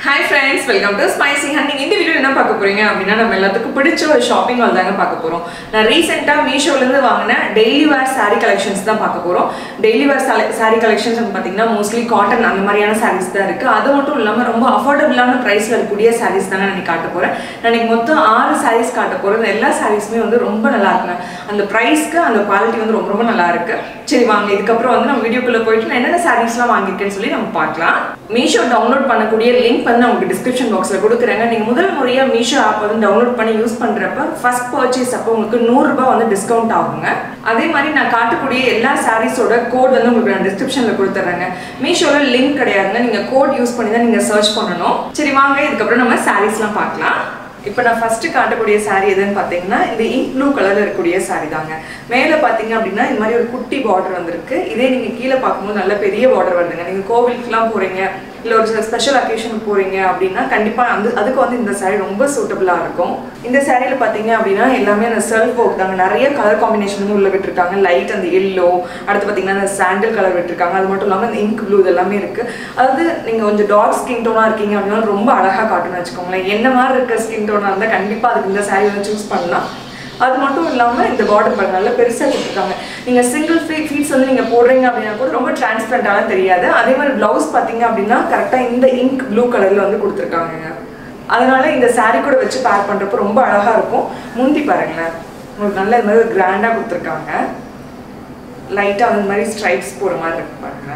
hi friends welcome to spicy hun நீங்கள் இந்த video என்ன பார்க்க போறீங்க அப்படின்னா நம்ம எல்லாத்துக்கும் பிடிச்ச ஒரு ஷாப்பிங் ஹால் தாங்க பார்க்க போகிறோம் நான் ரீசெண்டாக மீஷோலேருந்து வாங்கின டெய்லி வேர் saree கலெக்ஷன்ஸ் தான் பார்க்க போகிறோம் டெய்லி வேர் saree கலெக்ஷன்ஸ் வந்து பார்த்தீங்கன்னா மோஸ்ட்லி காட்டன் அந்த மாதிரியான sarees தான் இருக்குது அது மட்டும் இல்லாமல் ரொம்ப அஃபோர்டபுளான ப்ரைஸில் இருக்கக்கூடிய sarees தாங்க நான் இன்னைக்கு காட்ட போகிறேன் நான் இன்னைக்கு மொத்தம் ஆறு sarees காட்ட போகிறேன் எல்லா சாரீஸுமே வந்து ரொம்ப நல்லா இருக்குங்க அந்த ப்ரைஸ்க்கு அந்த குவாலிட்டி வந்து ரொம்ப ரொம்ப நல்லா இருக்கு சரி வாங்க இதுக்கப்புறம் வந்து நம்ம வீடியோக்குள்ளே போயிட்டு நான் என்னென்ன சாரீஸ்லாம் வாங்கியிருக்கேன்னு சொல்லி நம்ம பார்க்கலாம் மீஷோ டவுன்லோட் பண்ணக்கூடிய லிங்க் வந்து நான் உங்களுக்கு டிஸ்கிரிப்ஷன் பாக்ஸில் கொடுக்குறேங்க நீங்கள் முதல் முறையாக மீஷோ ஆப் வந்து டவுன்லோட் பண்ணி யூஸ் பண்ணுறப்ப ஃபர்ஸ்ட் பர்ச்சேஸ் அப்போ உங்களுக்கு நூறுரூபா வந்து டிஸ்கவுண்ட் ஆகுங்க அதே மாதிரி நான் காட்டக்கூடிய எல்லா சாரீஸோட கோட் வந்து உங்களுக்கு நான் டிஸ்கிரிப்ஷனில் கொடுத்துட்றேங்க மீஷோவில் லிங்க் கிடையாதுங்க நீங்கள் கோட் யூஸ் பண்ணி தான் நீங்கள் சர்ச் பண்ணணும் சரி வாங்க இதுக்கப்புறம் நம்ம சாரீஸ்லாம் பார்க்கலாம் இப்போ நான் ஃபர்ஸ்ட் காட்டக்கூடிய saree எதுன்னு பார்த்தீங்கன்னா இந்த இங்க் ப்ளூ கலர்ல இருக்கக்கூடிய saree தாங்க மேலே பார்த்தீங்க அப்படின்னா இந்த மாதிரி ஒரு குட்டி பார்டர் வந்திருக்கு இதே நீங்கள் கீழே பார்க்கும்போது நல்ல பெரிய பார்டர் வருதுங்க நீங்கள் கோவிலுக்குலாம் போறீங்க இல்லை ஒரு சில ஸ்பெஷல் அக்கேஷனுக்கு போறீங்க அப்படின்னா கண்டிப்பாக அந்த அதுக்கு வந்து இந்த saree ரொம்ப சூட்டபுளாக இருக்கும் இந்த சாரியில் பார்த்தீங்க அப்படின்னா எல்லாமே அந்த செல்ஃப் ஒர்க் தாங்க நிறைய கலர் காம்பினேஷன் வந்து உள்ள விட்டுருக்காங்க லைட் அந்த எல்லோ அடுத்து பார்த்தீங்கன்னா அந்த சாண்டில் கலர் விட்டுருக்காங்க அது மட்டும் இல்லாமல் இந்த இங்க் ப்ளூ இதெல்லாமே இருக்கு அதாவது நீங்கள் கொஞ்சம் டார்க் ஸ்கின் டோனாக இருக்கீங்க அப்படின்னா ரொம்ப அழகாக காட்டுன்னு வச்சுக்கோங்களேன் என்ன மாதிரி இருக்க ஸ்கின் டோனாக இருந்தால் கண்டிப்பாக அதுக்கு இந்த saree வந்து சூஸ் பண்ணலாம் அது மட்டும் இல்லாமல் இந்த பார்டர் பாருங்க நல்லா பெருசாக கொடுத்துருக்காங்க நீங்கள் சிங்கிள் ஃபீ ஃபீட்ஸ் வந்து நீங்கள் போடுறீங்க அப்படின்னா கூட ரொம்ப டிரான்ஸ்பரண்டாலாம் தெரியாது அதே மாதிரி ப்ளவுஸ் பார்த்தீங்க அப்படின்னா கரெக்டாக இந்த இங்க் ப்ளூ கலரில் வந்து கொடுத்துருக்காங்க அதனால இந்த saree கூட வச்சு பேர் பண்ணுறப்போ ரொம்ப அழகாக இருக்கும் முந்தி பாருங்களேன் உங்களுக்கு நல்ல இது மாதிரி கிராண்டாக கொடுத்துருக்காங்க லைட்டாக அந்த மாதிரி ஸ்ட்ரைப்ஸ் போகிற மாதிரி இருக்கு பாருங்க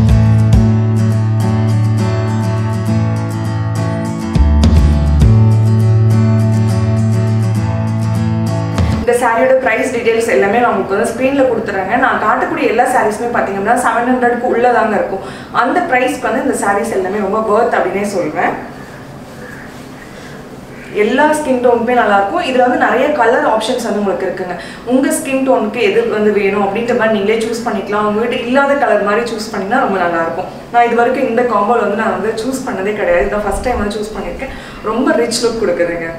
இந்த சாரியோட ப்ரைஸ் டீடைல்ஸ் எல்லாமே நான் உங்களுக்கு வந்து ஸ்க்ரீனில் கொடுத்துறேங்க நான் காட்டக்கூடிய எல்லா சாரீஸுமே பார்த்தீங்கன்னா செவன் ஹண்ட்ரட்க்கு உள்ளே தாங்க இருக்கும் அந்த ப்ரைஸ்க்கு வந்து இந்த சாரீஸ் எல்லாமே ரொம்ப worth அப்படின்னே சொல்வேன் எல்லா ஸ்கின் டோனுக்குமே நல்லா இருக்கும் இதுல வந்து நிறைய கலர் ஆப்ஷன்ஸ் வந்து உங்களுக்கு இருக்குங்க உங்க ஸ்கின் டோனுக்கு எது வந்து வேணும் அப்படின்ற மாதிரி நீங்களே சூஸ் பண்ணிக்கலாம் உங்ககிட்ட இல்லாத கலர் மாதிரி சூஸ் பண்ணிங்கன்னா ரொம்ப நல்லா இருக்கும் நான் இது வரைக்கும் இந்த காம்போல வந்து நான் வந்து சூஸ் பண்ணதே கிடையாது இதான் ஃபர்ஸ்ட் டைம் வந்து சூஸ் பண்ணியிருக்கேன் ரொம்ப ரிச் லுக் கொடுக்குதுங்க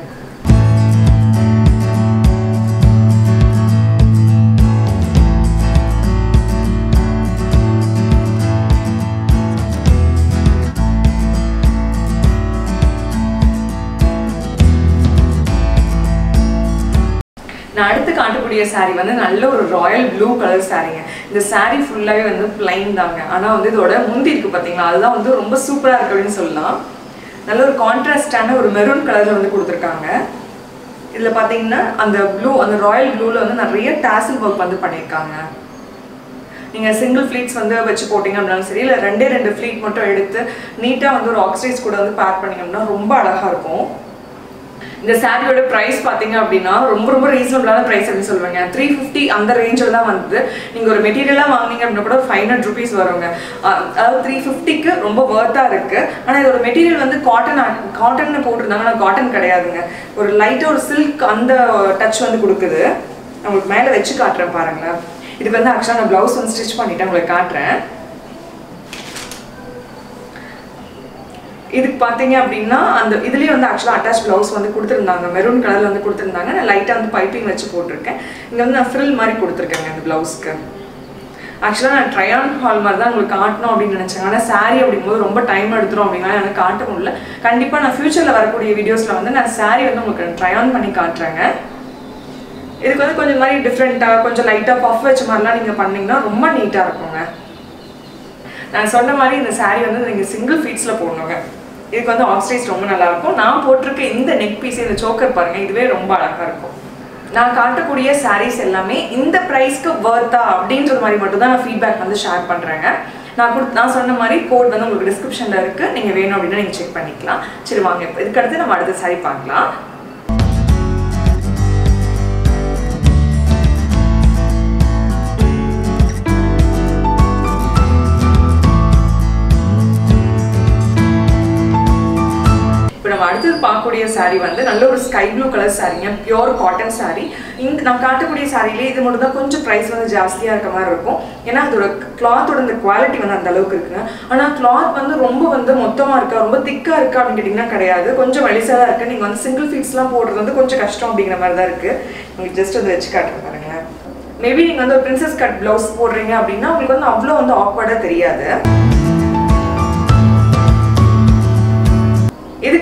நான் அடுத்து காட்டக்கூடிய saree வந்து நல்ல ஒரு ராயல் ப்ளூ கலர் சாரீங்க இந்த saree ஃபுல்லாகவே வந்து பிளைன் தாங்க ஆனால் வந்து இதோட முந்தி இருக்கு பார்த்தீங்களா அதுதான் வந்து ரொம்ப சூப்பராக இருக்கு அப்படின்னு சொல்லலாம் நல்ல ஒரு கான்ட்ராஸ்டான ஒரு மெரூன் கலரில் வந்து கொடுத்துருக்காங்க இதில் பார்த்தீங்கன்னா அந்த ப்ளூ அந்த ராயல் ப்ளூவில் வந்து நிறைய டாசில் ஒர்க் வந்து பண்ணியிருக்காங்க நீங்கள் சிங்கிள் ஃப்ளீட்ஸ் வந்து வச்சு போட்டிங்க அப்படின்னாலும் சரி இல்லை ரெண்டே ரெண்டு ஃப்ளீட் மட்டும் எடுத்து நீட்டாக வந்து ஒரு ஆக்சைஸ் கூட வந்து பேக் பண்ணிங்க அப்படின்னா ரொம்ப அழகாக இருக்கும் இந்த சாரியோட ப்ரைஸ் பார்த்தீங்க அப்படின்னா ரொம்ப ரொம்ப ரீசனபிளான ப்ரைஸ் அப்படின்னு சொல்லுவாங்க த்ரீ ஃபிஃப்டி அந்த ரேஞ்சில் தான் வந்து நீங்கள் ஒரு மெட்டீரியலாக வாங்குனீங்க அப்படின்னா கூட ஃபைவ் ஹண்ட்ரட் ருபீஸ் வருங்க அஹ் அதாவது த்ரீ ஃபிஃப்டிக்கு ரொம்ப ஒர்த்தாக இருக்குது ஆனால் இதோட மெட்டீரியல் வந்து காட்டன் காட்டன்னு போட்டிருந்தாங்க ஆனால் காட்டன் கிடையாதுங்க ஒரு லைட்டாக ஒரு சில்க் அந்த டச் வந்து கொடுக்குது நான் உங்களுக்கு மேலே வச்சு காட்டுறேன் பாருங்களேன் இதுக்கு வந்து ஆக்சுவலாக நான் ப்ளவுஸ் வந்து ஸ்டிச் பண்ணிட்டேன் உங்களுக்கு காட்டுறேன் இதுக்கு பார்த்தீங்க அப்படின்னா அந்த இதுலேயே வந்து ஆக்சுவலாக அட்டாச் ப்ளவுஸ் வந்து கொடுத்துருந்தாங்க மெரூன் கலரில் வந்து கொடுத்துருந்தாங்க நான் லைட்டாக வந்து பைப்பிங் வச்சு போட்டிருக்கேன் இங்கே வந்து நான் ஃப்ரில் மாதிரி கொடுத்துருக்கேங்க இந்த ப்ளவுஸ்க்கு ஆக்சுவலாக நான் ட்ரையான் ஹால் மாதிரி தான் உங்களுக்கு காட்டணும் அப்படின்னு நினச்சேன் ஆனால் saree அப்படிங்கும்போது ரொம்ப டைம் எடுத்துரும் அப்படின்னா எனக்கு காட்ட முடியல கண்டிப்பாக நான் ஃப்யூச்சரில் வரக்கூடிய வீடியோஸில் வந்து நான் saree வந்து உங்களுக்கு ட்ரையான் பண்ணி காட்டுறேங்க இதுக்கு வந்து கொஞ்சம் மாதிரி டிஃப்ரெண்ட்டாக கொஞ்சம் லைட்டாக பஃப் வச்ச மாதிரிலாம் நீங்கள் பண்ணீங்கன்னா ரொம்ப நீட்டாக இருக்குங்க நான் சொன்ன மாதிரி இந்த saree வந்து நீங்கள் சிங்கிள் ஃபீட்ஸில் போடணுங்க இதுக்கு வந்து ஆக்சைஸ் ரொம்ப நல்லா இருக்கும் நான் போட்டிருக்க இந்த நெக் பீஸ் இந்த சோக்கர் பாருங்க இதுவே ரொம்ப அழகா இருக்கும் நான் காட்டக்கூடிய sarees எல்லாமே இந்த ப்ரைஸ்க்கு வர்த்தா அப்படின்றது மாதிரி மட்டும் தான் நான் ஃபீட்பேக் வந்து ஷேர் பண்ணுறேங்க நான் கொடு நான் சொன்ன மாதிரி கோட் வந்து உங்களுக்கு டிஸ்கிரிப்ஷனில் இருக்குது நீங்கள் வேணும் அப்படின்னா நீங்கள் செக் பண்ணிக்கலாம் சரி வாங்க இப்போ இதுக்கடுத்து நம்ம அடுத்த saree பார்க்கலாம் இப்போ நம்ம அடுத்தது பார்க்கக்கூடிய saree வந்து நல்ல ஒரு ஸ்கை ப்ளூ கலர் சாரீங்க பியோர் காட்டன் saree இந்த நான் காட்டக்கூடிய சாரிலே இது மட்டும் தான் கொஞ்சம் ப்ரைஸ் வந்து ஜாஸ்தியாக இருக்க மாதிரி இருக்கும் ஏன்னா அதோட கிளாத்தோட இந்த குவாலிட்டி வந்து அந்த அளவுக்கு இருக்குங்க ஆனால் கிளாத் வந்து ரொம்ப வந்து மொத்தமாக இருக்கா ரொம்ப திக்காக இருக்கா அப்படின்னு கேட்டிங்கன்னா கிடையாது கொஞ்சம் வெளிசாக தான் இருக்குது நீங்கள் வந்து சிங்கிள் ஃபீட்ஸ்லாம் போடுறது வந்து கொஞ்சம் கஷ்டம் அப்படிங்கிற மாதிரி தான் இருக்குது உங்களுக்கு ஜஸ்ட் அதை வச்சு காட்டுறேன் பாருங்களேன் மேபி நீங்கள் வந்து ஒரு பிரின்சஸ் கட் ப்ளவுஸ் போடுறீங்க அப்படின்னா உங்களுக்கு வந்து அவ்வளோ வந்து ஆக்வர்டாக தெரியாது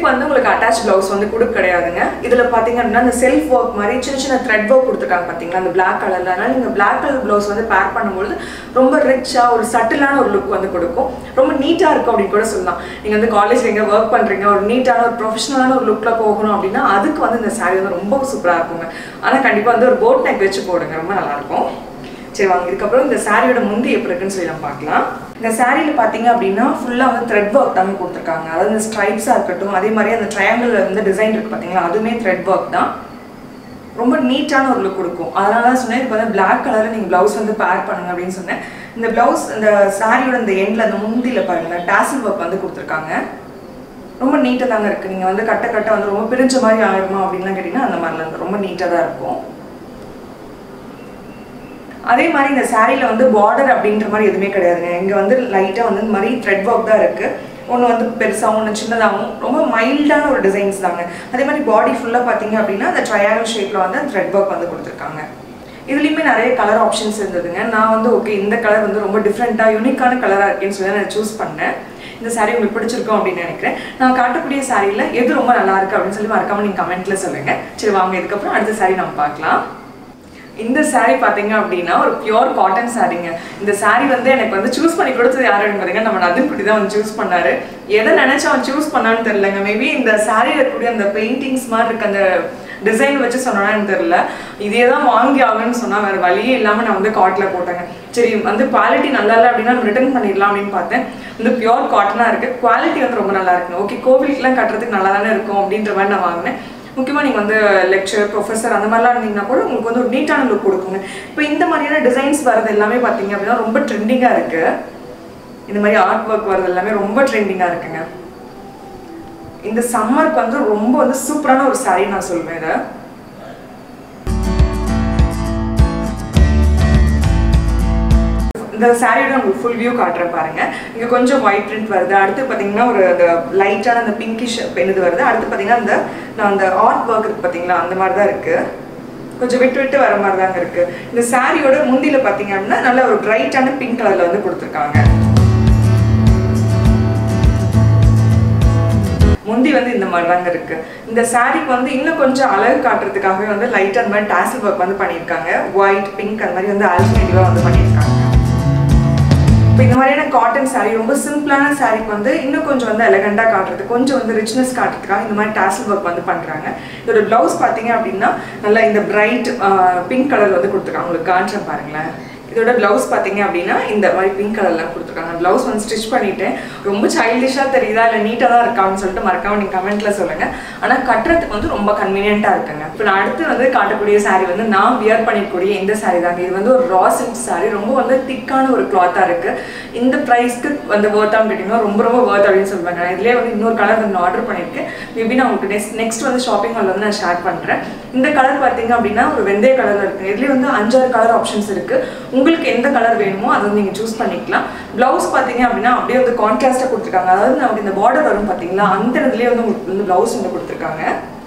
வந்து உங்களுக்கு அட்டாச் ப்ளவுஸ் வந்து கொடுக்க கிடையாதுங்க இதில் பார்த்தீங்க அப்படின்னா அந்த செல்ஃப் ஒர்க் மாதிரி சின்ன சின்ன த்ரெட் ஒர்க் கொடுத்துருக்காங்க பார்த்தீங்களா அந்த பிளாக் கலரில் அதனால நீங்கள் பிளாக் கலர் ப்ளவுஸ் வந்து பேர் பண்ணும்பொழுது ரொம்ப ரிச்சாக ஒரு சட்டிலான ஒரு லுக் வந்து கொடுக்கும் ரொம்ப நீட்டாக இருக்கும் அப்படின்னு கூட சொல்லலாம் நீங்கள் வந்து காலேஜில் எங்கே ஒர்க் பண்ணுறீங்க ஒரு நீட்டான ஒரு ப்ரொஃபஷனலான ஒரு லுக்கில் போகணும் அப்படின்னா அதுக்கு வந்து இந்த saree வந்து ரொம்ப சூப்பராக இருக்குங்க ஆனால் கண்டிப்பாக வந்து ஒரு போட் நெக் வச்சு போடுங்க ரொம்ப நல்லாயிருக்கும் சரி வாங்க இதுக்கப்புறம் இந்த சாரியோட முந்தி எப்படி இருக்குன்னு சொல்லி நம்ம பார்க்கலாம் இந்த சாரியில் பார்த்தீங்க அப்படின்னா ஃபுல்லாக வந்து த்ரெட் ஒர்க் தாங்க கொடுத்துருக்காங்க அதாவது இந்த ஸ்ட்ரைப்ஸாக இருக்கட்டும் அதே மாதிரி அந்த ட்ரையாங்கிள் வந்து டிசைன் இருக்கு பார்த்தீங்களா அதுவுமே த்ரெட் ஒர்க் தான் ரொம்ப நீட்டான ஒரு லுக் கொடுக்கும் அதனால தான் சொன்னேன் இப்போ வந்து பிளாக் கலரில் நீங்கள் ப்ளவுஸ் வந்து பேர் பண்ணுங்க அப்படின்னு சொன்னேன் இந்த ப்ளவுஸ் இந்த சாரியோட இந்த எண்டில் அந்த முந்தியில் பாருங்களேன் டாசில் ஒர்க் வந்து கொடுத்துருக்காங்க ரொம்ப நீட்டாக தாங்க இருக்குது நீங்கள் வந்து கட்ட கட்ட வந்து ரொம்ப பிரிஞ்ச மாதிரி ஆயிடுமா அப்படின்லாம் கேட்டிங்கன்னா அந்த மாதிரிலாம் இருந்து ரொம்ப நீட்டாக தான் இருக்கும் அதே மாதிரி இந்த சாரியில் வந்து பார்டர் அப்படின்ற மாதிரி எதுவுமே கிடையாதுங்க இங்கே வந்து லைட்டாக வந்து இந்த மாதிரி த்ரெட் ஒர்க் தான் இருக்குது ஒன்று வந்து பெருசாகவும் ஒன்று சின்னதாகவும் ரொம்ப மைல்டான ஒரு டிசைன்ஸ் தாங்க அதே மாதிரி பாடி ஃபுல்லாக பார்த்தீங்க அப்படின்னா அந்த ட்ரையாங்கல் ஷேப்பில் வந்து த்ரெட் ஒர்க் வந்து கொடுத்துருக்காங்க இதுலேயுமே நிறைய கலர் ஆப்ஷன்ஸ் இருந்ததுங்க நான் வந்து ஓகே இந்த கலர் வந்து ரொம்ப டிஃப்ரெண்ட்டாக யூனிக்கான கலராக இருக்கேன்னு சொல்லி தான் நான் சூஸ் பண்ணேன் இந்த saree உங்களுக்கு பிடிச்சிருக்கும் அப்படின்னு நினைக்கிறேன் நான் காட்டக்கூடிய சாரியில் எது ரொம்ப நல்லா இருக்கு அப்படின்னு சொல்லி மறக்காம நீங்கள் கமெண்ட்ல சொல்லுங்க சரி வாங்க இதுக்கப்புறம் அடுத்த saree நம்ம பார்க்கலாம் இந்த saree பார்த்தீங்க அப்படின்னா ஒரு பியோர் காட்டன் சாரீங்க இந்த saree வந்து எனக்கு வந்து சூஸ் பண்ணி கொடுத்தது யாரு அப்படின்னு பார்த்தீங்கன்னா நம்ம நதின் குட்டி தான் வந்து சூஸ் பண்ணாரு எதை நினைச்சு அவன் சூஸ் பண்ணான்னு தெரியலங்க மேபி இந்த சாரியில் இருக்கக்கூடிய அந்த பெயிண்டிங்ஸ் மாதிரி இருக்க அந்த டிசைன் வச்சு சொன்னான்னு எனக்கு தெரியல இதே தான் வாங்கி ஆகணும்னு சொன்னா வேற வழியே இல்லாமல் நான் வந்து காட்டில் போட்டேங்க சரி வந்து குவாலிட்டி நல்லா இல்லை அப்படின்னா நம்ம ரிட்டர்ன் பண்ணிடலாம் அப்படின்னு பார்த்தேன் வந்து பியோர் காட்டனாக இருக்கு குவாலிட்டி வந்து ரொம்ப நல்லா இருக்குங்க ஓகே கோவிலுக்குலாம் கட்டுறதுக்கு நல்லா தானே இருக்கும் அப்படின்ற மாதிரி நான் வாங்கினேன் முக்கியமாக நீங்கள் வந்து லெக்சர் ப்ரொஃபஸர் அந்த மாதிரிலாம் இருந்தீங்கன்னா கூட உங்களுக்கு வந்து ஒரு நீட்டான லுக் கொடுக்குங்க இப்போ இந்த மாதிரியான டிசைன்ஸ் வரது எல்லாமே பார்த்தீங்க அப்படின்னா ரொம்ப ட்ரெண்டிங்காக இருக்கு இந்த மாதிரி ஆர்ட் ஒர்க் வரது எல்லாமே ரொம்ப ட்ரெண்டிங்காக இருக்குங்க இந்த சம்மருக்கு வந்து ரொம்ப வந்து சூப்பரான ஒரு saree நான் சொல்வேன் இதை இந்த சாரியோட உங்களுக்கு ஃபுல் வியூ காட்டுறேன் பாருங்க இங்க கொஞ்சம் ஒயிட் பிரிண்ட் வருது அடுத்து பாத்தீங்கன்னா ஒரு அந்த லைட்டான அந்த பிங்கிஷ் இது வருது அடுத்து பாத்தீங்கன்னா அந்த நான் அந்த ஆர்ட் ஒர்க் இருக்கு பாத்தீங்களா அந்த மாதிரி தான் இருக்கு கொஞ்சம் விட்டு விட்டு வர மாதிரி தாங்க இருக்கு இந்த சாரியோட முந்தியில பாத்தீங்க அப்படின்னா நல்ல ஒரு பிரைட்டான பிங்க் கலர்ல வந்து கொடுத்துருக்காங்க முந்தி வந்து இந்த மாதிரி தாங்க இருக்கு இந்த சாரிக்கு வந்து இன்னும் கொஞ்சம் அழகு காட்டுறதுக்காகவே வந்து லைட் அந்த மாதிரி டாசில் ஒர்க் வந்து பண்ணியிருக்காங்க ஒயிட் பிங்க் அந்த மாதிரி வந்து ஆல்டர்னேட்டிவாக வந்து பண்ணியிருக்காங்க இப்போ இந்த மாதிரியான காட்டன் saree ரொம்ப சிம்பிளான சாரிக்கு வந்து இன்னும் கொஞ்சம் வந்து எலகண்டாக காட்டுறது கொஞ்சம் வந்து ரிச்னஸ் காட்டுறதுக்காக இந்த மாதிரி டாசல் ஒர்க் வந்து பண்ணுறாங்க இதோட ப்ளவுஸ் பார்த்தீங்க அப்படின்னா நல்லா இந்த பிரைட் பிங்க் கலர் வந்து கொடுத்துருக்காங்க உங்களுக்கு காஞ்சம் பாருங்களேன் இதோட ப்ளவுஸ் பார்த்தீங்க அப்படின்னா இந்த மாதிரி பிங்க் கலர்லாம் கொடுத்துருக்காங்க ப்ளவுஸ் வந்து ஸ்டிச் பண்ணிட்டேன் ரொம்ப சைல்டிஷாக தெரியுதா இல்லை நீட்டாக தான் இருக்கான்னு சொல்லிட்டு மறக்காம நீங்கள் கமெண்ட்ல சொல்லுங்க ஆனால் கட்டுறதுக்கு வந்து ரொம்ப கன்வீனியண்ட்டாக இருக்குங்க இப்போ நான் அடுத்து வந்து காட்டக்கூடிய saree வந்து நான் வியர் பண்ணிக்கூடிய இந்த saree தாங்க இது வந்து ஒரு ரா சில்க் saree ரொம்ப வந்து திக்கான ஒரு கிளாத்தாக இருக்கு இந்த ப்ரைஸ்க்கு வந்து ஒர்த்தான்னு கேட்டிங்கன்னா ரொம்ப ரொம்ப ஒர்த் அப்படின்னு சொல்லுவாங்க நான் இதுலேயே வந்து இன்னொரு கலர் வந்து ஆர்டர் பண்ணியிருக்கேன் மேபி நான் உங்களுக்கு நெக்ஸ்ட் நெக்ஸ்ட் வந்து ஷாப்பிங் ஹால் வந்து நான் ஷேர் பண்ணுறேன் இந்த கலர் பார்த்தீங்க அப்படின்னா ஒரு வெந்தய கலரில் இருக்கு இதுலேயே வந்து அஞ்சாறு கலர் ஆப்ஷன்ஸ் இருக்கு உங்களுக்கு எந்த கலர் வேணுமோ அதை வந்து நீங்கள் சூஸ் பண்ணிக்கலாம் ப்ளவுஸ் பார்த்தீங்க அப்படின்னா அப்படியே வந்து கான்ட்ராஸ்டாக கொடுத்துருக்காங்க அதாவது நமக்கு இந்த பார்டர் வரும் பார்த்தீங்களா அந்த இடத்துலயே வந்து உங்களுக்கு வந்து ப்ளவுஸ் வந்து கொடுத்துருக்காங்க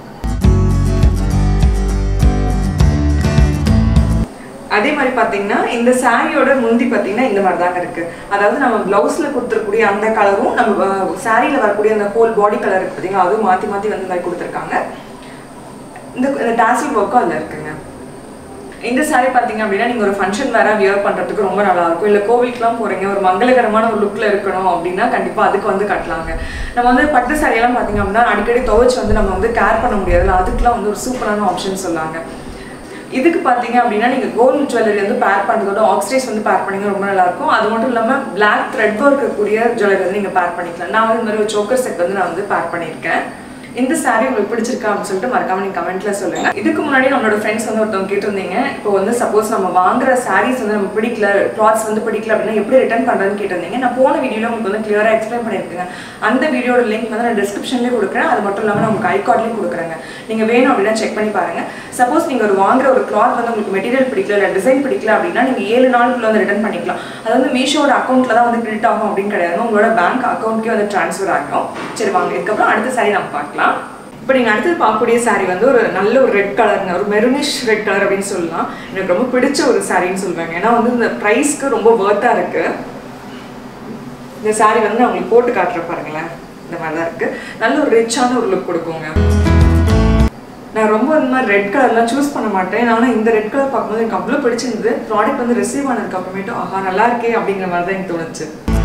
அதே மாதிரி பார்த்தீங்கன்னா இந்த சாரியோட முந்தி பார்த்தீங்கன்னா இந்த மாதிரி தாங்க இருக்கு அதாவது நம்ம பிளவுஸ்ல கொடுத்துருக்கூடிய அந்த கலரும் நம்ம சாரியில் வரக்கூடிய அந்த ஹோல் பாடி கலர் இருக்கு பார்த்தீங்களா அதுவும் மாற்றி மாற்றி வந்து இந்த மாதிரி கொடுத்துருக்காங்க இந்த இந்த டாசில் ஒர்க்கும் அதில் இருக்குங்க இந்த saree பார்த்தீங்க அப்படின்னா நீங்கள் ஒரு ஃபங்க்ஷன் வேற வியர் பண்ணுறதுக்கு ரொம்ப நல்லா இருக்கும் இல்லை கோவிலுக்குலாம் போகிறீங்க ஒரு மங்களகரமான ஒரு லுக்கில் இருக்கணும் அப்படின்னா கண்டிப்பாக அதுக்கு வந்து கட்டலாங்க நம்ம வந்து பட்டு சாரியெல்லாம் பார்த்தீங்க அப்படின்னா அடிக்கடி துவைச்சு வந்து நம்ம வந்து கேர் பண்ண முடியாதுல்ல அதுக்கெலாம் வந்து ஒரு சூப்பரான ஆப்ஷன் சொல்லாங்க இதுக்கு பார்த்தீங்க அப்படின்னா நீங்கள் கோல்டு ஜுவல்லரி வந்து பேர் பண்ணுறதோட ஆக்சிடைஸ் வந்து பேர் பண்ணிங்க ரொம்ப நல்லா இருக்கும் அது மட்டும் இல்லாமல் பிளாக் த்ரெட் ஒர்க் இருக்கக்கூடிய ஜுவல்லரி வந்து நீங்கள் பேர் பண்ணிக்கலாம் நான் வந்து இந்த மாதிரி ஒரு சோக்கர் செட் வந்து நான் வந்து பேர் பண்ணியிருக்கேன் இந்த saree உங்களுக்கு பிடிச்சிருக்கா அப்படின்னு சொல்லிட்டு மறக்காம நீங்க கமெண்ட்ல சொல்லுங்க இதுக்கு முன்னாடி நம்மளோட ஃப்ரெண்ட்ஸ் வந்து ஒருத்தவங்க கேட்டிருந்தீங்க இப்போ வந்து சப்போஸ் நம்ம வாங்குற sarees வந்து நம்ம பிடிக்கல கிளாத்ஸ் வந்து பிடிக்கல அப்படின்னா எப்படி ரிட்டர்ன் பண்றதுன்னு கேட்டிருந்தீங்க நான் போன வீடியோல உங்களுக்கு வந்து கிளியரா எக்ஸ்பிளைன் பண்ணியிருக்கேங்க அந்த வீடியோட லிங்க் வந்து நான் டிஸ்கிரிப்ஷன்லேயே கொடுக்குறேன் அது மட்டும் இல்லாமல் நான் உங்களுக்கு ஐகார்ட்லேயும் கொடுக்குறேங்க நீங்க வேணும் அப்படின்னா செக் பண்ணி பாருங்க சப்போஸ் நீங்க ஒரு வாங்குற ஒரு கிளாத் வந்து உங்களுக்கு மெட்டீரியல் பிடிக்கல இல்லை டிசைன் பிடிக்கல அப்படின்னா நீங்க ஏழு நாளுக்குள்ள வந்து ரிட்டர்ன் பண்ணிக்கலாம் அது வந்து மீஷோட அக்கௌண்ட்ல தான் வந்து கிரெடிட் ஆகும் அப்படின்னு கிடையாது உங்களோட பேங்க் அக்கௌண்ட்க்கே வந்து ட்ரான்ஸ்ஃபர் ஆகும் சரி வாங்க இதுக்கப்புறம் அடுத்த saree நம்ம பார்க்கலாம் இப்போ நீங்கள் அடுத்தது பார்க்கக்கூடிய saree வந்து ஒரு நல்ல ஒரு ரெட் கலருங்க ஒரு மெருனிஷ் ரெட் கலர் அப்படின்னு சொல்லலாம் எனக்கு ரொம்ப பிடிச்ச ஒரு சாரின்னு சொல்லுவாங்க ஏன்னா வந்து இந்த ப்ரைஸ்க்கு ரொம்ப ஒர்த்தாக இருக்குது இந்த saree வந்து நான் உங்களுக்கு போட்டு காட்டுறேன் பாருங்களேன் இந்த மாதிரி தான் இருக்குது நல்ல ஒரு ரிச்சான ஒரு லுக் கொடுக்குங்க நான் ரொம்ப இந்த மாதிரி ரெட் கலர்லாம் சூஸ் பண்ண மாட்டேன் ஆனால் இந்த ரெட் கலர் பார்க்கும்போது எனக்கு அவ்வளோ பிடிச்சிருந்தது ப்ராடக்ட் வந்து ரிசீவ் ஆனதுக்கு அப்புறமேட்டு ஆஹா நல்லா இருக்கே அப்படிங்கிற மாதிரி தான் எனக்கு தோணுச்சு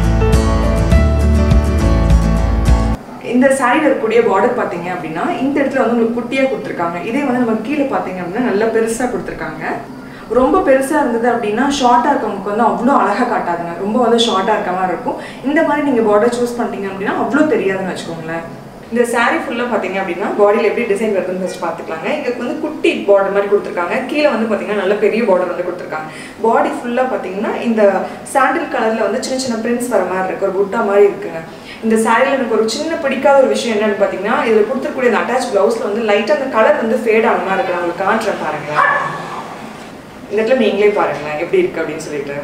இந்த சாரியில் இருக்கக்கூடிய பார்டர் பார்த்தீங்க அப்படின்னா இந்த இடத்துல வந்து உங்களுக்கு குட்டியாக கொடுத்துருக்காங்க இதே வந்து நம்ம கீழே பார்த்தீங்க அப்படின்னா நல்லா பெருசாக கொடுத்துருக்காங்க ரொம்ப பெருசாக இருந்தது அப்படின்னா ஷார்ட்டாக இருக்கவங்களுக்கு வந்து அவ்வளோ அழகாக காட்டாதுங்க ரொம்ப வந்து ஷார்ட்டாக இருக்க மாதிரி இருக்கும் இந்த மாதிரி நீங்கள் பார்டர் சூஸ் பண்ணிட்டீங்க அப்படின்னா அவ்வளோ தெரியாதுன்னு வச்சுக்கோங்களேன் இந்த saree ஃபுல்லாக பார்த்தீங்க அப்படின்னா பாடியில் எப்படி டிசைன் வருதுன்னு ஃபஸ்ட் பார்த்துக்கலாங்க இங்கே வந்து குட்டி பார்டர் மாதிரி கொடுத்துருக்காங்க கீழே வந்து பார்த்தீங்கன்னா நல்ல பெரிய பார்டர் வந்து கொடுத்துருக்காங்க பாடி ஃபுல்லாக பார்த்தீங்கன்னா இந்த சாண்டில் கலரில் வந்து சின்ன சின்ன பிரிண்ட்ஸ் வர மாதிரி இருக்கு ஒரு புட்டா மாதிரி இருக்குங்க இந்த சாரியில் எனக்கு ஒரு சின்ன பிடிக்காத ஒரு விஷயம் என்னன்னு பார்த்தீங்கன்னா இதில் கொடுத்துருக்கூடிய அந்த அட்டாச் ப்ளவுஸில் வந்து லைட்டாக அந்த கலர் வந்து ஃபேட் ஆன மாதிரி இருக்கு நான் உங்களுக்கு காட்டுறேன் பாருங்களேன் இந்த இடத்துல நீங்களே பாருங்களேன் எப்படி இருக்கு அப்படின்னு சொல்லிட்டு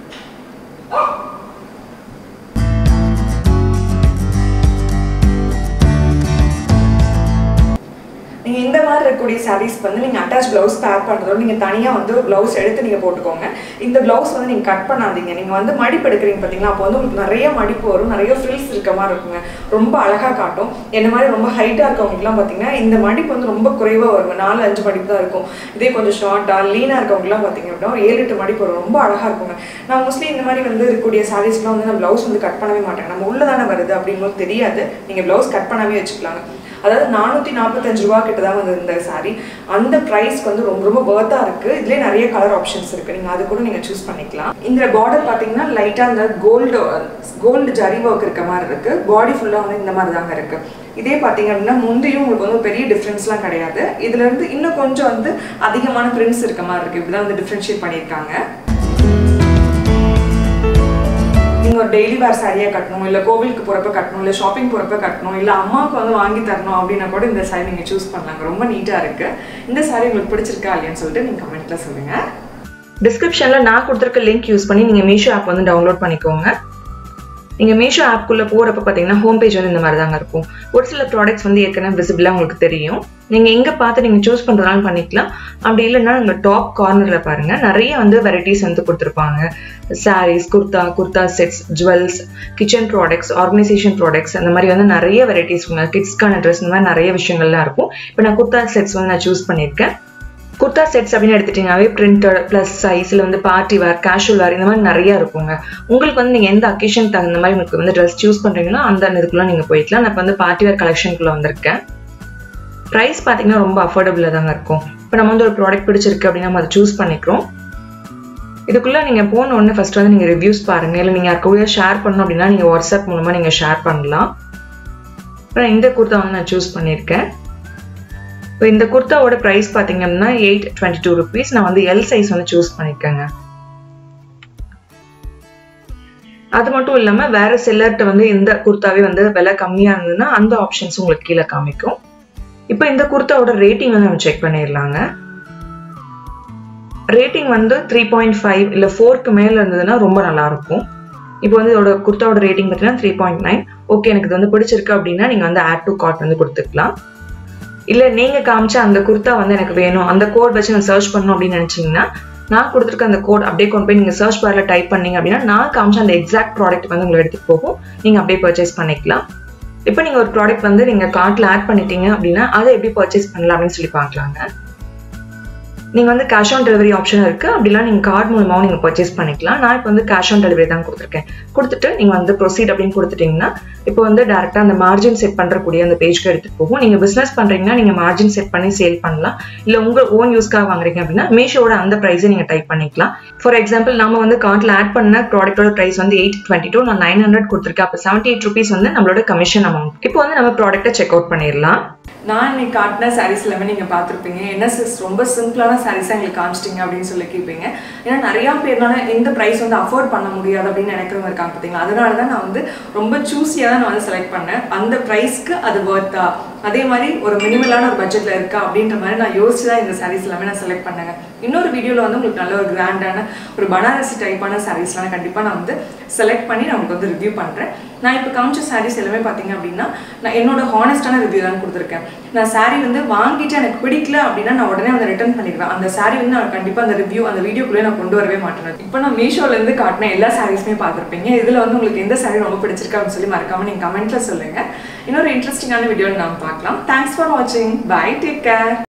நீங்கள் இந்த மாதிரி இருக்கக்கூடிய sarees வந்து நீங்கள் அட்டாச் ப்ளவுஸ் பேர் பண்ணுறதோட நீங்கள் தனியாக வந்து ப்ளவுஸ் எடுத்து நீங்கள் போட்டுக்கோங்க இந்த ப்ளவுஸ் வந்து நீங்கள் கட் பண்ணாதீங்க நீங்கள் வந்து மடிப்பு எடுக்கிறீங்க பார்த்தீங்களா அப்போ வந்து உங்களுக்கு நிறைய மடிப்பு வரும் நிறைய ஃப்ரில்ஸ் இருக்க மாதிரி இருக்குங்க ரொம்ப அழகாக காட்டும் என்ன மாதிரி ரொம்ப ஹைட்டாக இருக்கவங்களுக்குலாம் பார்த்தீங்கன்னா இந்த மடிப்பு வந்து ரொம்ப குறைவாக வரும் நாலு அஞ்சு மடிப்பு தான் இருக்கும் இதே கொஞ்சம் ஷார்ட்டாக லீனாக இருக்கவங்கலாம் பார்த்தீங்க அப்படின்னா ஒரு ஏழு எட்டு மடிப்பு வரும் ரொம்ப அழகாக இருக்குங்க நான் மோஸ்ட்லி இந்த மாதிரி வந்து இருக்கக்கூடிய சாரீஸ்லாம் வந்து நான் ப்ளவுஸ் வந்து கட் பண்ணவே மாட்டேன் நம்ம உள்ள தானே வருது அப்படின்னு தெரியாது நீங்கள் ப்ளவுஸ் கட் பண்ணாமே வச்சுக்கலாங்க அதாவது நானூற்றி நாற்பத்தஞ்சு ரூபா கிட்ட தான் வந்து இந்த சாரி அந்த ப்ரைஸ்க்கு வந்து ரொம்ப ரொம்ப ஒர்த்தாக இருக்குது இதுலேயே நிறைய கலர் ஆப்ஷன்ஸ் இருக்குது நீங்கள் அது கூட நீங்கள் சூஸ் பண்ணிக்கலாம் இந்த பார்டர் பார்த்தீங்கன்னா லைட்டாக அந்த கோல்டு கோல்டு ஜரி ஒர்க் இருக்க மாதிரி இருக்குது பாடி ஃபுல்லாக வந்து இந்த மாதிரி தாங்க இருக்குது இதே பார்த்தீங்க அப்படின்னா முந்தையும் உங்களுக்கு வந்து பெரிய டிஃப்ரென்ஸ்லாம் கிடையாது இதுல இருந்து இன்னும் கொஞ்சம் வந்து அதிகமான பிரிண்ட்ஸ் இருக்க மாதிரி இருக்குது இப்படி தான் வந்து டிஃப்ரென்ஷியேட் பண்ணியிருக்காங்க நீங்கள் ஒரு டெய்லி வேர் சாரியாக கட்டணும் இல்லை கோவிலுக்கு போகிறப்ப கட்டணும் இல்லை ஷாப்பிங் போகிறப்ப கட்டணும் இல்லை அம்மாவுக்கு வந்து வாங்கி தரணும் அப்படின்னா கூட இந்த சாரி நீங்கள் சூஸ் பண்ணலாங்க ரொம்ப நீட்டாக இருக்குது இந்த சாரி உங்களுக்கு பிடிச்சிருக்கா இல்லையான்னு சொல்லிட்டு நீங்கள் கமெண்ட்டில் சொல்லுங்கள் டிஸ்கிரிப்ஷனில் நான் கொடுத்துருக்க லிங்க் யூஸ் பண்ணி நீங்கள் மீஷோ ஆப் வந்து டவுன்லோட் பண்ணிக்கோங்க நீங்கள் மீஷோ ஆப்குள்ளே போகிறப்ப பார்த்தீங்கன்னா ஹோம் பேஜ் வந்து இந்த மாதிரி தாங்க இருக்கும் ஒரு சில ப்ராடக்ட்ஸ் வந்து ஏற்கனவே விசிபிளாக உங்களுக்கு தெரியும் நீங்கள் எங்கே பார்த்து நீங்கள் சூஸ் பண்ணுறதுனாலும் பண்ணிக்கலாம் அப்படி இல்லைன்னா உங்கள் டாப் கார்னரில் பாருங்கள் நிறைய வந்து வெரைட்டிஸ் வந்து கொடுத்துருப்பாங்க sarees kurta kurta sets jewels kitchen products organisation products அந்த மாதிரி வந்து நிறைய வெரைட்டிஸ் கிட்ஸ்க்கான ட்ரெஸ் இந்த மாதிரி நிறைய விஷயங்கள்லாம் இருக்கும் இப்போ நான் குர்தா செட்ஸ் வந்து நான் சூஸ் பண்ணியிருக்கேன் குர்தா செட்ஸ் அப்படின்னு எடுத்துட்டீங்கன்னாவே பிரிண்டட் ப்ளஸ் சைஸில் வந்து பார்ட்டி வேர் கேஷுவல் வேர் இந்த மாதிரி நிறைய இருக்குங்க உங்களுக்கு வந்து நீங்கள் எந்த அக்கேஷன் தகுந்த மாதிரி உங்களுக்கு வந்து ட்ரெஸ் சூஸ் பண்ணுறீங்கன்னா அந்த இதுக்குள்ள நீங்கள் போய்க்கலாம் நான் இப்போ வந்து பார்ட்டி வேர் கலெக்ஷனுக்குள்ளே வந்திருக்கேன் ப்ரைஸ் பார்த்தீங்கன்னா ரொம்ப அஃபோர்டபுளாக தாங்க இருக்கும் இப்போ நம்ம வந்து ஒரு ப்ராடக்ட் பிடிச்சிருக்கு அப்படின்னா நம்ம அதை சூஸ் பண்ணிக்கிறோம் இதுக்குள்ளே நீங்கள் போன உடனே ஃபஸ்ட் வந்து நீங்கள் ரிவ்யூஸ் பாருங்கள் இல்லை நீங்கள் யாருக்கூட ஷேர் பண்ணணும் அப்படின்னா நீங்கள் வாட்ஸ்அப் மூலமாக நீங்கள் ஷேர் பண்ணலாம் அப்புறம் இந்த குர்த்தா வந்து நான் சூஸ் பண்ணியிருக்கேன் இப்போ இந்த குர்த்தாவோட ப்ரைஸ் பார்த்தீங்க அப்படின்னா எயிட் டுவெண்ட்டி டூ ருபீஸ் நான் வந்து எல் சைஸ் வந்து சூஸ் பண்ணியிருக்கேங்க அது மட்டும் இல்லாமல் வேற செல்லர்கிட்ட வந்து இந்த குர்த்தாவே வந்து விலை கம்மியாக இருந்ததுன்னா அந்த ஆப்ஷன்ஸ் உங்களுக்கு கீழே காமிக்கும் இப்போ இந்த குர்த்தாவோட ரேட்டிங் வந்து நம்ம செக் பண்ணிடலாங்க ரேட்டிங் வந்து த்ரீ பாயிண்ட் ஃபைவ் இல்லை ஃபோர்க்கு மேலே இருந்ததுன்னா ரொம்ப நல்லா இருக்கும் இப்போ வந்து இதோட குர்த்தாவோட ரேட்டிங் பார்த்தீங்கன்னா த்ரீ பாயிண்ட் நைன் ஓகே எனக்கு இது வந்து பிடிச்சிருக்கு அப்படின்னா நீங்கள் வந்து ஆட் டு கார்ட் வந்து கொடுத்துக்கலாம் இல்லை நீங்கள் காமிச்ச அந்த குர்த்தா வந்து எனக்கு வேணும் அந்த கோட் வச்சு நான் சர்ச் பண்ணணும் அப்படின்னு நினச்சிங்கன்னா நான் கொடுத்துருக்க அந்த கோட் அப்படியே கொண்டு போய் நீங்கள் சர்ச் பாரில் டைப் பண்ணீங்க அப்படின்னா நான் காமிச்ச அந்த எக்ஸாக்ட் ப்ராடக்ட் வந்து உங்களுக்கு எடுத்துகிட்டு போகும் நீங்கள் அப்படியே பர்ச்சேஸ் பண்ணிக்கலாம் இப்போ நீங்கள் ஒரு ப்ராடக்ட் வந்து நீங்கள் கார்ட்டில் ஆட் பண்ணிட்டீங்க அப்படின்னா அதை எப்படி பர்ச்சேஸ் பண்ணலாம் அப்படின்னு சொல்லி பார்க்கலாங்க நீங்கள் வந்து கேஷ் ஆன் டெலிவரி ஆப்ஷன் இருக்குது அப்படிலாம் நீங்கள் கார்டு மூலமாகவும் நீங்கள் பர்ச்சேஸ் பண்ணிக்கலாம் நான் இப்போ வந்து கேஷ் ஆன் டெலிவரி தான் கொடுத்துருக்கேன் கொடுத்துட்டு நீங்கள் வந்து ப்ரொசீட் அப்படின்னு கொடுத்துட்டீங்கன்னா இப்போ வந்து டேரெக்டாக அந்த மார்ஜின் செட் பண்ணுறக்கூடிய அந்த பேஜ்க்கு எடுத்துகிட்டு போகும் நீங்கள் பிஸ்னஸ் பண்ணுறீங்கன்னா நீங்கள் மார்ஜின் செட் பண்ணி சேல் பண்ணலாம் இல்லை உங்கள் ஓன் யூஸ்க்காக வாங்குறீங்க அப்படின்னா மீஷோட அந்த ப்ரைஸை நீங்கள் டைப் பண்ணிக்கலாம் ஃபார் எக்ஸாம்பிள் நம்ம வந்து கார்ட்டில் ஆட் பண்ண ப்ராடக்ட்டோட ப்ரைஸ் வந்து எயிட் டுவெண்ட்டி டூ நான் நைன் ஹண்ட்ரட் கொடுத்துருக்கேன் அப்போ செவன்ட்டி எயிட் ருபீஸ் வந்து நம்மளோட கமிஷன் அமௌண்ட் இப்போ வந்து நம்ம ப்ராடக்ட்டை செக் அவுட் பண்ணிடலாம் நான் இன்னைக்கு காட்டின சாரீஸ் எல்லாமே நீங்கள் பார்த்துருப்பீங்க என்ன சிஸ் ரொம்ப சிம்பிளான சாரீஸாக எங்களுக்கு காமிச்சிட்டிங்க அப்படின்னு சொல்லி கேட்பீங்க ஏன்னா நிறையா பேர்னால இந்த ப்ரைஸ் வந்து அஃபோர்ட் பண்ண முடியாது அப்படின்னு நினைக்கிறவங்க இருக்காங்க பார்த்தீங்களா அதனால தான் நான் வந்து ரொம்ப சூஸியாக தான் நான் வந்து செலக்ட் பண்ணேன் அந்த ப்ரைஸ்க்கு அது ஒர்த்தா அதே மாதிரி ஒரு மினிமலான ஒரு பட்ஜெட்டில் இருக்கா அப்படின்ற மாதிரி நான் யோசிச்சு தான் இந்த சாரீஸ் எல்லாமே நான் செலக்ட் பண்ணேங்க இன்னொரு வீடியோவில் வந்து உங்களுக்கு நல்ல ஒரு கிராண்டான ஒரு பனாரசி டைப்பான சாரீஸ்லாம் கண்டிப்பாக நான் வந்து செலக்ட் பண்ணி நான் உங்களுக்கு வந்து ரிவ்யூ பண்ணுறேன் நான் இப்போ காமிச்ச சாரீஸ் எல்லாமே பார்த்தீங்க அப்படின்னா நான் என்னோட ஹானஸ்டான ரிவ்யூ தான் கொடுத்துருக்கேன் நான் சாரீ வந்து வாங்கிட்டு எனக்கு பிடிக்கல அப்படின்னா நான் உடனே வந்து ரிட்டர்ன் பண்ணிடுவேன் அந்த சாரீ வந்து நான் கண்டிப்பாக அந்த ரிவ்யூ அந்த வீடியோக்குள்ளே நான் கொண்டு வரவே மாட்டேன் இப்போ நான் மீஷோலேருந்து காட்டின எல்லா சாரீஸுமே பார்த்துருப்பீங்க இதில் வந்து உங்களுக்கு எந்த சாரீ ரொம்ப பிடிச்சிருக்கு அப்படின்னு சொல்லி மறக்காம நீங்கள் கமெண்ட்டில் சொல்லுங்கள் இன்னொரு இன்ட்ரெஸ்டிங்கான வீடியோ நாம் பார்க்கலாம் தேங்க்ஸ் ஃபார் வாட்சிங் பை டேக் கேர்